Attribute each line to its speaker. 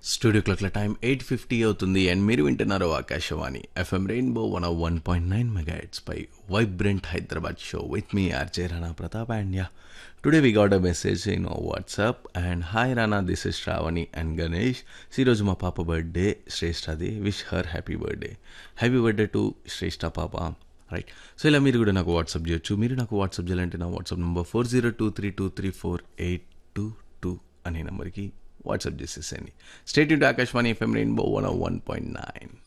Speaker 1: studio క్లాక్ల time eight fifty అవుతుంది and మీరు వింటున్నారు Akashvani FM rainbow one one point nine megahertz పై vibrant Hyderabad show with me RJ Rana Pratap and yeah today we got a message in WhatsApp and hi Rana this is Shravani and Ganesh ఈరోజు మా పాప birthday శ్రేష్ఠది wish her happy birthday happy birthday to Shreshtha పాప right so ఇలా మీరు కూడా నాకు వాట్సాప్ చేయొచ్చు మీరు నాకు వాట్సాప్ చేయాలంటే నా WhatsApp number four zero two three two three four eight two two అనే నెంబర్కి వాట్సాప్ చేసేసేయండి state to Akashvani FM rainbow one one point nine